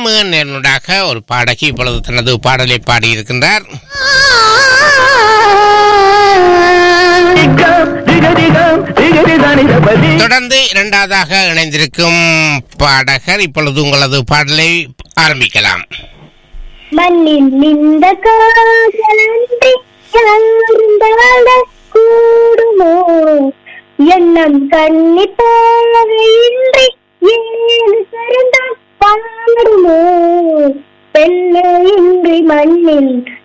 நேரனுடாக ஒரு பாடகி இப்பொழுது தனது பாடலை பாடியிருக்கின்றார் தொடர்ந்து இரண்டாவதாக இணைந்திருக்கும் பாடகர் இப்பொழுது உங்களது பாடலை ஆரம்பிக்கலாம் மண்ணில் நின்ற காதலன்றி யாரும் வாழ கூடுமோ எண்ணம் கண்ணி போவையின்றி ஏழு சரந்தால் பாடுமோ பெண்ணின்றி மண்ணில்